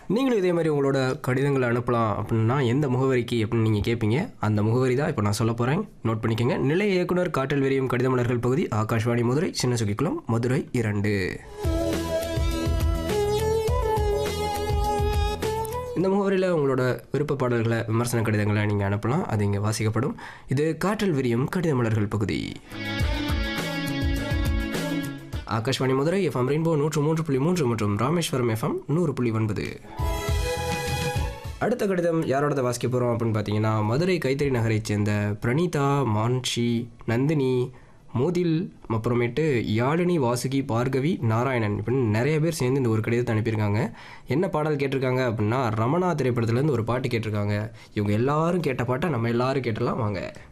நீங்களும் இதே மாதிரி உங்களோட கடிதங்களை அனுப்பலாம் அப்படின்னா எந்த முகவரிக்கு அப்படின்னு நீங்கள் கேட்பீங்க அந்த முகவரி தான் இப்போ நான் சொல்ல போகிறேன் நோட் பண்ணிக்கோங்க நிலைய இயக்குனர் காட்டல் விரியும் கடித மலர்கள் பகுதி ஆகாஷ்வாணி மதுரை சின்ன சுகிக்குளம் மதுரை இரண்டு இந்த முகவரியில் உங்களோட விருப்ப பாடல்களை விமர்சன கடிதங்களை நீங்கள் அனுப்பலாம் அது இங்கே வாசிக்கப்படும் இது காற்றல் விரியும் கடித மலர்கள் பகுதி ஆகாஷ்வாணி மதுரை எஃப்எம் ரெயின்போ நூற்று மூன்று புள்ளி மூன்று மற்றும் ராமேஸ்வரம் எஃப்எம் நூறு புள்ளி ஒன்பது அடுத்த கடிதம் யாரோடத வாசிக்க போகிறோம் அப்படின்னு பார்த்தீங்கன்னா மதுரை கைத்தறி நகரைச் சேர்ந்த பிரணீதா மான்ஷி நந்தினி மோதில் அப்புறமேட்டு யாழினி வாசுகி பார்கவி நாராயணன் இப்படின்னு நிறைய பேர் சேர்ந்து இந்த ஒரு கடிதத்தை அனுப்பியிருக்காங்க என்ன பாடல் கேட்டிருக்காங்க அப்படின்னா ரமணா திரைப்படத்துலேருந்து ஒரு பாட்டு கேட்டிருக்காங்க இவங்க எல்லாரும் கேட்ட பாட்டை நம்ம எல்லாரும் கேட்டலாம் வாங்க